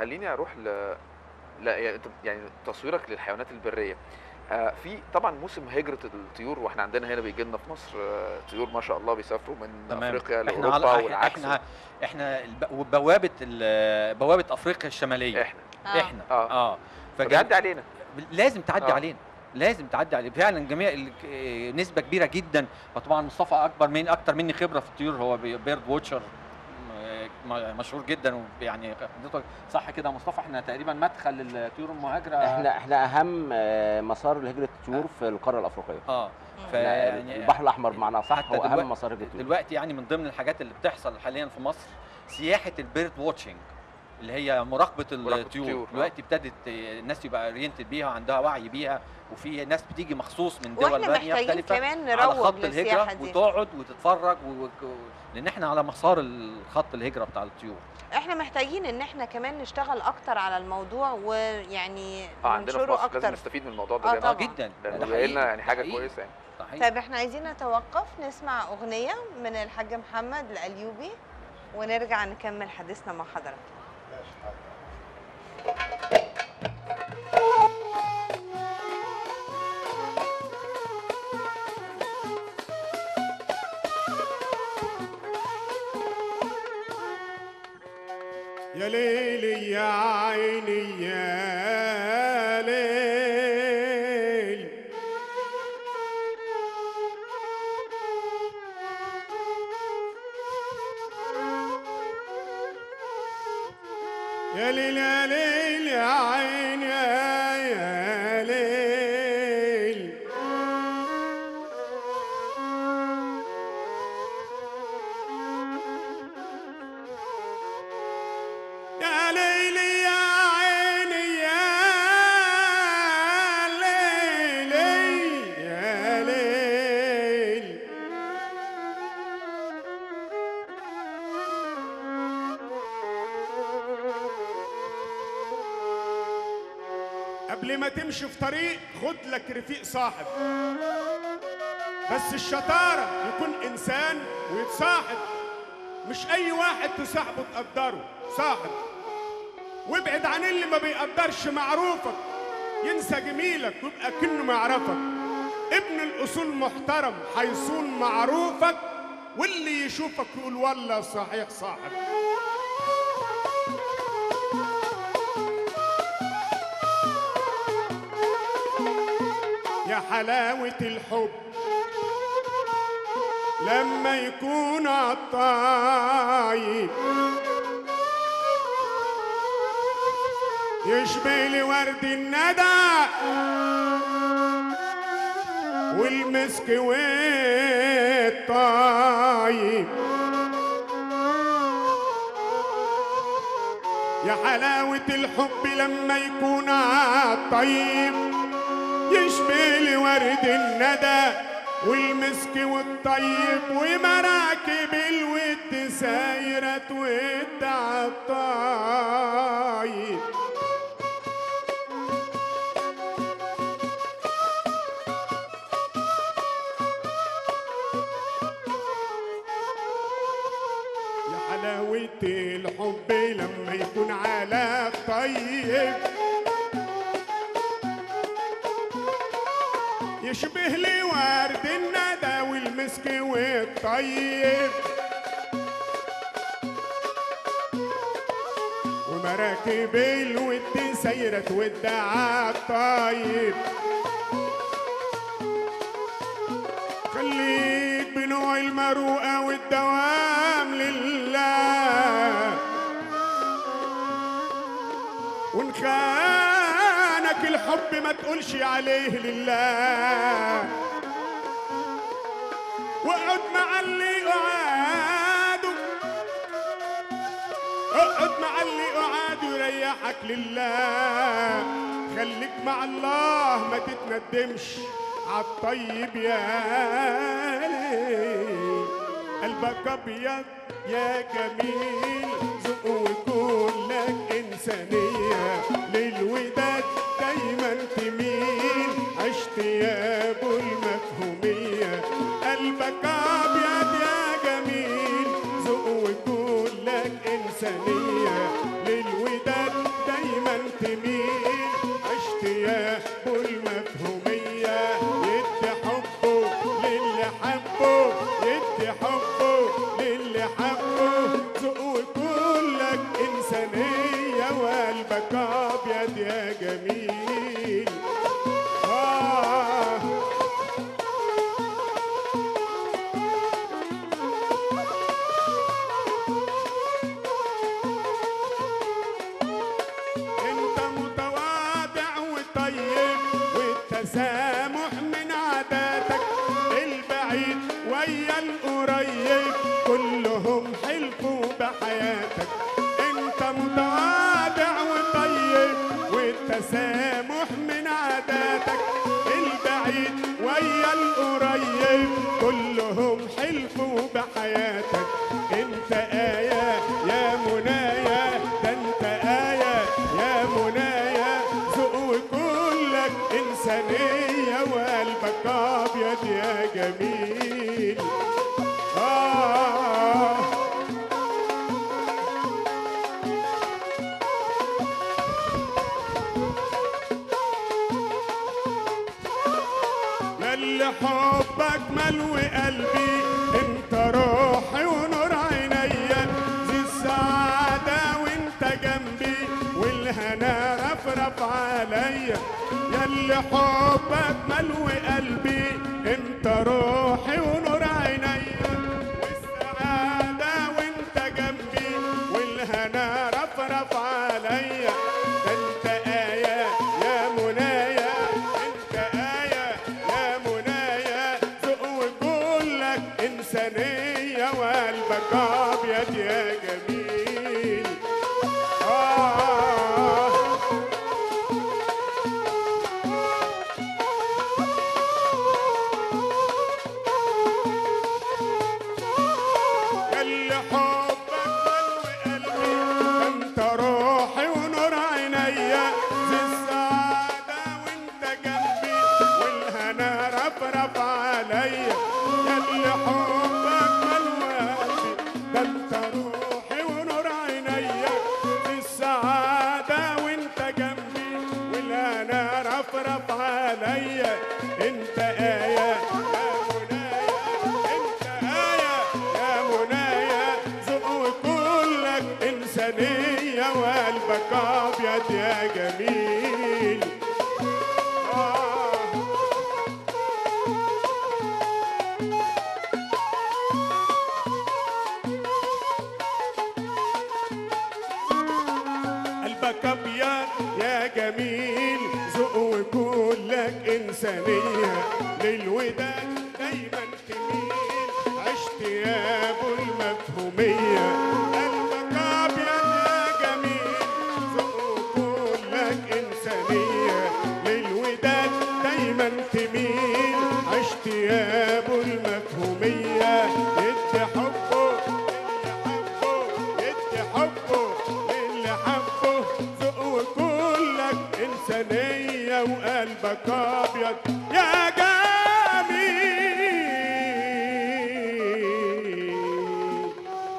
خليني اروح ل لا يعني أنت- يعني تصويرك للحيوانات البريه آه، في طبعا موسم هجره الطيور واحنا عندنا هنا بيجي لنا في مصر آه، طيور ما شاء الله بيسافروا من تمام افريقيا احنا لاوروبا على والعكس احنا احنا الب- بوابه ال- بوابه افريقيا الشماليه احنا آه. احنا آه. اه فبيعدي علينا لازم تعدي آه. علينا لازم تعدي عليه فعلا جميع ال- ك- نسبه كبيره جدا وطبعا مصطفى اكبر من اكتر مني خبره في الطيور هو بي- بيرد ووتشر م- مشهور جدا ويعني حضرتك صح كده يا مصطفى احنا تقريبا مدخل الطيور المهاجره احنا احنا اهم آه، مسار لهجره الطيور في القاره الافريقيه اه مم. يعني البحر الاحمر بمعنى اصح حتى هو دلوقتي- اهم مسار هجره الطيور دلوقتي يعني من ضمن الحاجات اللي بتحصل حاليا في مصر سياحه البيرد واتشنج اللي هي مراقبه مراقبة الطيور الطيور، آه. دلوقتي ابتدت الناس يبقى اورينتد بيها وعندها وعي بيها وفي ناس بتيجي مخصوص من دول واحنا ثانيه محتاجين مختلفه كمان على نروج خط للسياحه الهجره دي وتقعد وتتفرج و... و... لان احنا على مسار الخط الهجره بتاع الطيور احنا محتاجين ان احنا كمان نشتغل اكتر على الموضوع ويعني اه عندنا في ننشره مصر لازم اكتر نستفيد من الموضوع آه ده اه جامد طبعاً. جدا لانه ده جاي لنا حقيقي، يعني حاجه حقيقي. كويسه يعني ده حقيقي. طيب احنا عايزين نتوقف نسمع اغنيه من الحاج محمد الايوبي ونرجع نكمل حديثنا مع حضرتك يا ليلي يا عيني يا ليل يا ليل يا ليل يا عيني يا يا ليل يا ليلي يا عيني يا ليلي يا ليل قبل ما تمشي في طريق خد لك رفيق صاحب بس الشطارة يكون إنسان ويتصاحب مش أي واحد تصاحبه تقدره صاحب وابعد عن اللي ما بيقدرش معروفك ينسى جميلك ويبقى كأنه ما يعرفك ابن الأصول محترم هيصون معروفك واللي يشوفك يقول والله صحيح صاحب يا حلاوة الحب لما يكون عالطايب يشبه لي ورد الندى والمسك والطايب يا حلاوة الحب لما يكون عالطيب يشبه لي ورد الندى والمسك والطيب ومراكب الود سايرة تود عالطايب يا حلاوة الحب لما يكون على الطيب يشبه لي ورد الندى والمسك والطيب ومراكب الود سايرة تود عالطيب خليك بنوع المروءة والدوام لله وان خانك الحب ما تقولش عليه لله واقعد مع اللي قعاده اقعد مع اللي قعاده يريحك لله خليك مع الله ما تتندمش عالطيب يا ليل قلبك ابيض يا جميل ذوق وكلك انسانيه للوداد دايما تميل عشت يا ابو المفهوميه قلبك ابيض يا جميل ذوق وكلك انسانيه للوداد تميل اشتياق المفهومية يدي حبه للي حبه يدي حبه للي حبه ذوق كلك إنسانية وقلبك أبيض يا جميل آه انت متواضع وطيب والتسامح من عاداتك البعيد ويا القريب كلهم حلفوا بحياتك انت متواضع وطيب والتسامح من عاداتك البعيد ويا القريب كلهم حلفوا بحياتك انت آية يا منايا ده انت آية يا منايا ذوق كلك إنسانية وقلبك أبيض يا جميل آه ياللي حبك ملو قلبي انت روحي ونور عينيا دي السعادة وانت جنبي والهنا رفرف عليا ياللي حبك ملو قلبي انت روحي ونور عينيا والسعادة وانت جنبي والهنا رفرف عليا ده انت آية يا منايا انت آية يا منايا ذوق كلك إنسانية وقلبك أبيض يا جميل آه اللي حبك ملو قلبي انت روحي ونور عينيا زي السعادة وانت جنبي والهنا رفرف عليا اللي حبك ملو قلبي ده انت روحي ونور عينيا زي السعادة وانت جنبي والهنا رفرف عليا انت آية يا منايا انت آية يا منايا ذوق كلك إنسانية وقلبك أبيض يا جميل آه قلبك ابيض يا جميل ذوق كلك انسانيه للوداد دايما تميل عشت يا ابو المفهوميه قلبك ابيض يا جميل ذوق كلك انسانيه للوداد دايما تميل عشت يا ابو المفهوميه ادي حبه اللي حبه ادي حبه اللي حبه ذوق كلك إنسانية وقلبك أبيض يا جميل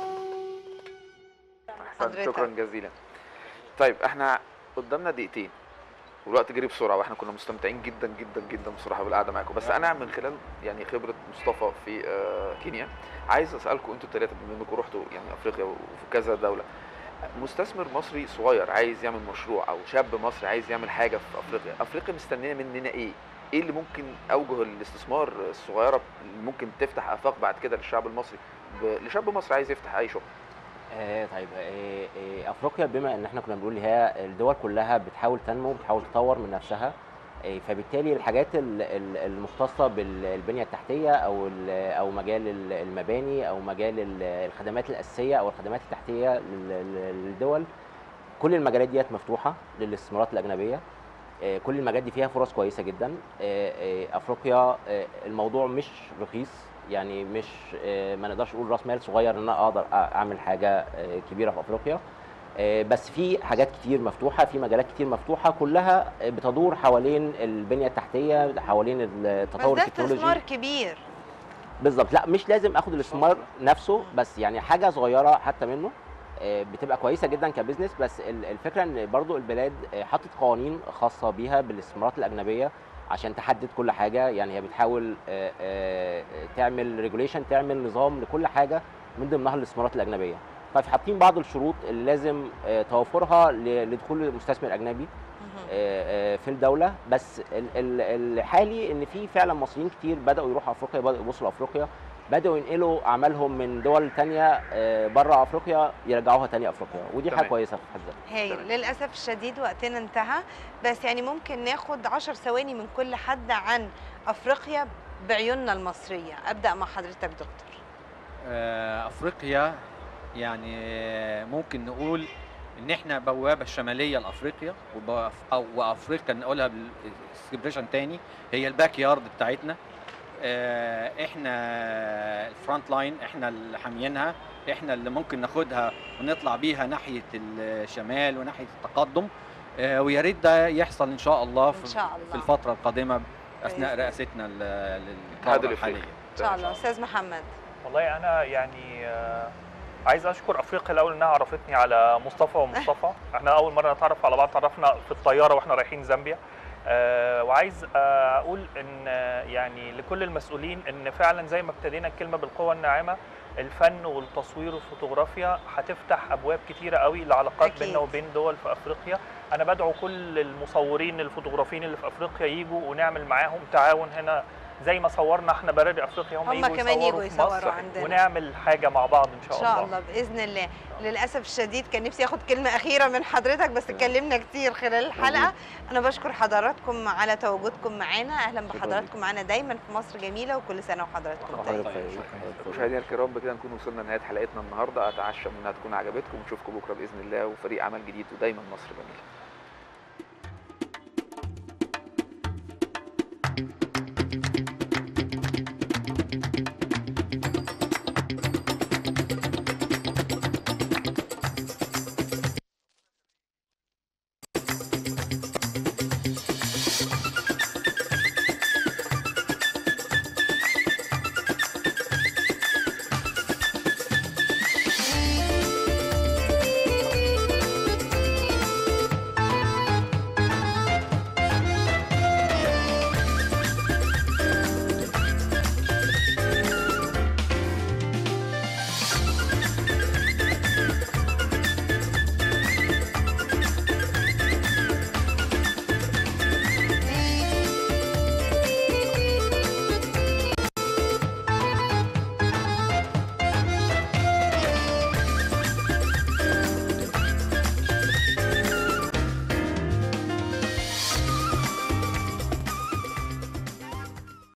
احسنت حضرتك. شكرا جزيلا طيب احنا قدامنا دقيقتين والوقت جري بسرعه واحنا كنا مستمتعين جدا جدا جدا بصراحه بالقعده معاكم بس انا من خلال يعني خبره مصطفى في آه، كينيا عايز اسالكم انتوا الثلاثه بما انكم رحتوا يعني افريقيا وفي كذا دوله مستثمر مصري صغير عايز يعمل مشروع او شاب مصري عايز يعمل حاجه في افريقيا افريقيا مستنيه مننا ايه ايه اللي ممكن اوجه الاستثمار الصغيره اللي ممكن تفتح افاق بعد كده للشعب المصري ب... لشاب مصري عايز يفتح اي شغل آه طيب آه آه افريقيا بما ان احنا كنا بنقول هي الدول كلها بتحاول تنمو بتحاول تطور من نفسها آه فبالتالي الحاجات ال- ال- المختصه بالبنيه التحتيه او ال- او مجال ال- المباني او مجال ال- الخدمات الاساسيه او الخدمات التحتيه لل- لل- للدول كل المجالات ديت مفتوحه للاستثمارات الاجنبيه آه، كل المجالات دي فيها فرص كويسه جدا آه، آه، افريقيا آه، الموضوع مش رخيص يعني مش آه، ما نقدرش نقول راس مال صغير ان انا اقدر اعمل حاجه آه، كبيره في افريقيا آه، بس في حاجات كتير مفتوحه في مجالات كتير مفتوحه كلها آه، بتدور حوالين البنيه التحتيه حوالين بس التطور ده التكنولوجي استثمار كبير بالظبط لا مش لازم اخد الاستثمار نفسه بس يعني حاجه صغيره حتى منه آه، بتبقى كويسه جدا كبزنس بس ال- الفكره ان برضو البلاد آه، حطت قوانين خاصه بيها بالاستثمارات الاجنبيه عشان تحدد كل حاجه يعني هي بتحاول آه، آه، تعمل ريجوليشن تعمل نظام لكل حاجه من ضمنها الاستثمارات الاجنبيه فحاطين بعض الشروط اللي لازم آه، توفرها ل- لدخول المستثمر الاجنبي مهم. آه، آه، في الدوله بس ال- ال- الحالي ان في فعلا مصريين كتير بداوا يروحوا افريقيا بداوا يبصوا لافريقيا بداوا ينقلوا اعمالهم من دول تانية بره افريقيا يرجعوها تاني افريقيا ودي حاجه تمام. كويسه في حد ذاتها هايل تمام. للاسف الشديد وقتنا انتهى بس يعني ممكن ناخد عشر ثواني من كل حد عن افريقيا بعيوننا المصريه ابدا مع حضرتك دكتور آه، افريقيا يعني آه، ممكن نقول ان احنا بوابه الشماليه لافريقيا وبأف- أو- وافريقيا نقولها بالسكريبشن تاني هي الباك يارد بتاعتنا آه، احنا الفرونت لاين احنا اللي حاميينها احنا اللي ممكن ناخدها ونطلع بيها ناحيه الشمال وناحيه التقدم آه، ويا ريت ده يحصل ان شاء الله ان في, شاء الله في الفتره القادمه اثناء بإذن رئاستنا لل- الاتحاد للدوره الافريقي الحاليه ان شاء الله استاذ محمد والله انا يعني آه، عايز اشكر افريقيا الاول انها عرفتني على مصطفى ومصطفى احنا اول مره نتعرف على بعض تعرفنا في الطياره واحنا رايحين زامبيا آه، وعايز آه، اقول ان آه، يعني لكل المسؤولين ان فعلا زي ما ابتدينا الكلمه بالقوه الناعمه الفن والتصوير والفوتوغرافيا هتفتح ابواب كتيره قوي لعلاقات أكيد. بيننا وبين دول في افريقيا انا بدعو كل المصورين الفوتوغرافيين اللي في افريقيا يجوا ونعمل معاهم تعاون هنا زي ما صورنا احنا براري افريقيا هم, هم يجوا كمان يجوا يصوروا في يصوروا مصر عندنا. ونعمل حاجه مع بعض ان ان شاء, شاء الله باذن الله للاسف الشديد كان نفسي اخد كلمه اخيره من حضرتك بس اتكلمنا كتير خلال الحلقه انا بشكر حضراتكم على تواجدكم معانا اهلا شكراً بحضراتكم معانا دايما في مصر جميله وكل سنه وحضراتكم طيب حضرتك طيب، طيب. شكراً. مشاهدينا الكرام بكده نكون وصلنا لنهايه حلقتنا النهارده اتعشى انها تكون عجبتكم ونشوفكم بكره باذن الله وفريق عمل جديد ودايما مصر جميله